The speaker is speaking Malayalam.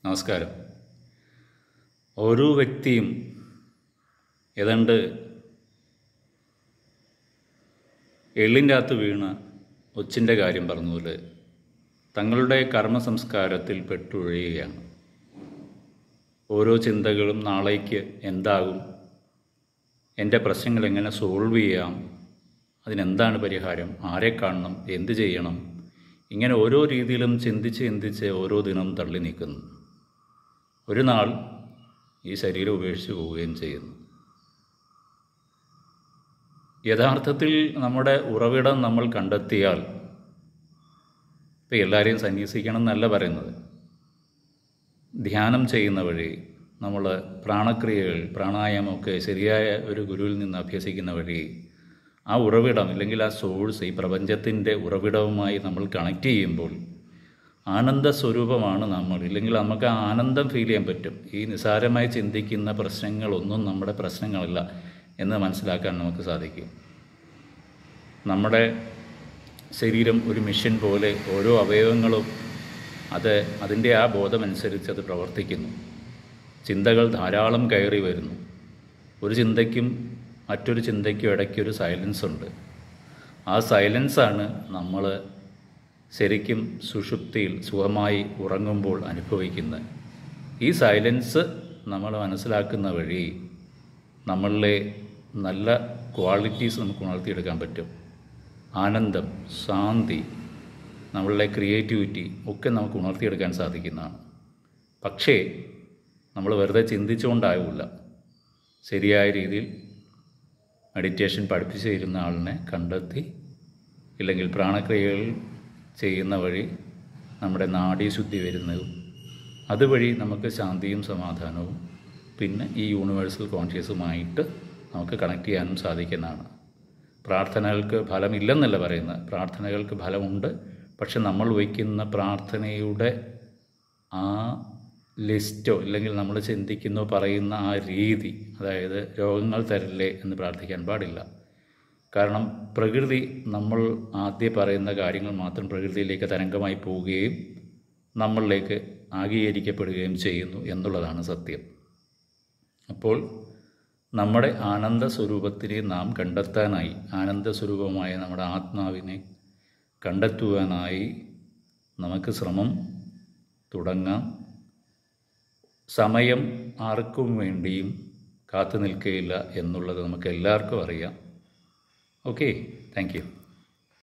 നമസ്കാരം ഓരോ വ്യക്തിയും ഏതാണ്ട് എള്ളിൻ്റെ അകത്ത് വീണ ഒച്ചിൻ്റെ കാര്യം പറഞ്ഞതുപോലെ തങ്ങളുടെ കർമ്മ സംസ്കാരത്തിൽ പെട്ടുഴയുകയാണ് ഓരോ ചിന്തകളും നാളേക്ക് എന്താകും എൻ്റെ പ്രശ്നങ്ങൾ എങ്ങനെ സോൾവ് ചെയ്യാം അതിനെന്താണ് പരിഹാരം ആരെ കാണണം എന്ത് ചെയ്യണം ഇങ്ങനെ ഓരോ രീതിയിലും ചിന്തിച്ച് ചിന്തിച്ച് ഓരോ ദിനം തള്ളി നീക്കുന്നു ഒരു നാൾ ഈ ശരീരം ഉപേക്ഷിച്ച് പോവുകയും ചെയ്യുന്നു യഥാർത്ഥത്തിൽ നമ്മുടെ ഉറവിടം നമ്മൾ കണ്ടെത്തിയാൽ ഇപ്പം എല്ലാവരെയും സന്യസിക്കണം എന്നല്ല പറയുന്നത് ധ്യാനം ചെയ്യുന്ന വഴി നമ്മൾ പ്രാണക്രിയകൾ പ്രാണായാമമൊക്കെ ശരിയായ ഒരു ഗുരുവിൽ നിന്ന് അഭ്യസിക്കുന്ന വഴി ആ ഉറവിടം അല്ലെങ്കിൽ ആ സോഴ്സ് ഈ പ്രപഞ്ചത്തിൻ്റെ ഉറവിടവുമായി നമ്മൾ കണക്ട് ചെയ്യുമ്പോൾ ആനന്ദ സ്വരൂപമാണ് നമ്മൾ ഇല്ലെങ്കിൽ നമുക്ക് ആ ആനന്ദം ഫീൽ ചെയ്യാൻ പറ്റും ഈ നിസാരമായി ചിന്തിക്കുന്ന പ്രശ്നങ്ങളൊന്നും നമ്മുടെ പ്രശ്നങ്ങളല്ല എന്ന് മനസ്സിലാക്കാൻ നമുക്ക് സാധിക്കും നമ്മുടെ ശരീരം ഒരു മിഷൻ പോലെ ഓരോ അവയവങ്ങളും അത് അതിൻ്റെ ആ ബോധമനുസരിച്ച് അത് പ്രവർത്തിക്കുന്നു ചിന്തകൾ ധാരാളം കയറി വരുന്നു ഒരു ചിന്തയ്ക്കും മറ്റൊരു ചിന്തയ്ക്കും ഇടയ്ക്കൊരു സൈലൻസ് ഉണ്ട് ആ സൈലൻസാണ് നമ്മൾ ശരിക്കും സുഷുപ്തിയിൽ സുഖമായി ഉറങ്ങുമ്പോൾ അനുഭവിക്കുന്നത് ഈ സൈലൻസ് നമ്മൾ മനസ്സിലാക്കുന്ന വഴി നമ്മളിലെ നല്ല ക്വാളിറ്റീസ് നമുക്ക് ഉണർത്തിയെടുക്കാൻ പറ്റും ആനന്ദം ശാന്തി നമ്മളുടെ ക്രിയേറ്റിവിറ്റി ഒക്കെ നമുക്ക് ഉണർത്തിയെടുക്കാൻ സാധിക്കുന്നതാണ് പക്ഷേ നമ്മൾ വെറുതെ ചിന്തിച്ചുകൊണ്ടാവില്ല ശരിയായ രീതിയിൽ മെഡിറ്റേഷൻ പഠിപ്പിച്ചു തരുന്ന ആളിനെ കണ്ടെത്തി ഇല്ലെങ്കിൽ പ്രാണക്രിയകൾ ചെയ്യുന്ന വഴി നമ്മുടെ നാഡീശുദ്ധി വരുന്നതും അതുവഴി നമുക്ക് ശാന്തിയും സമാധാനവും പിന്നെ ഈ യൂണിവേഴ്സൽ കോൺഷ്യസുമായിട്ട് നമുക്ക് കണക്ട് ചെയ്യാനും സാധിക്കുന്നതാണ് പ്രാർത്ഥനകൾക്ക് ഫലമില്ലെന്നല്ല പറയുന്നത് പ്രാർത്ഥനകൾക്ക് ഫലമുണ്ട് പക്ഷെ നമ്മൾ വയ്ക്കുന്ന പ്രാർത്ഥനയുടെ ആ ലിസ്റ്റോ അല്ലെങ്കിൽ നമ്മൾ ചിന്തിക്കുന്നോ പറയുന്ന ആ രീതി അതായത് രോഗങ്ങൾ തരില്ലേ എന്ന് പ്രാർത്ഥിക്കാൻ പാടില്ല കാരണം പ്രകൃതി നമ്മൾ ആദ്യം പറയുന്ന കാര്യങ്ങൾ മാത്രം പ്രകൃതിയിലേക്ക് തരംഗമായി പോവുകയും നമ്മളിലേക്ക് ആഗീകരിക്കപ്പെടുകയും ചെയ്യുന്നു എന്നുള്ളതാണ് സത്യം അപ്പോൾ നമ്മുടെ ആനന്ദ സ്വരൂപത്തിനെ നാം കണ്ടെത്താനായി ആനന്ദ സ്വരൂപമായ നമ്മുടെ ആത്മാവിനെ കണ്ടെത്തുവാനായി നമുക്ക് ശ്രമം തുടങ്ങാം സമയം ആർക്കും വേണ്ടിയും കാത്തു നിൽക്കുകയില്ല എന്നുള്ളത് നമുക്ക് എല്ലാവർക്കും അറിയാം ഓക്കെ താങ്ക് യു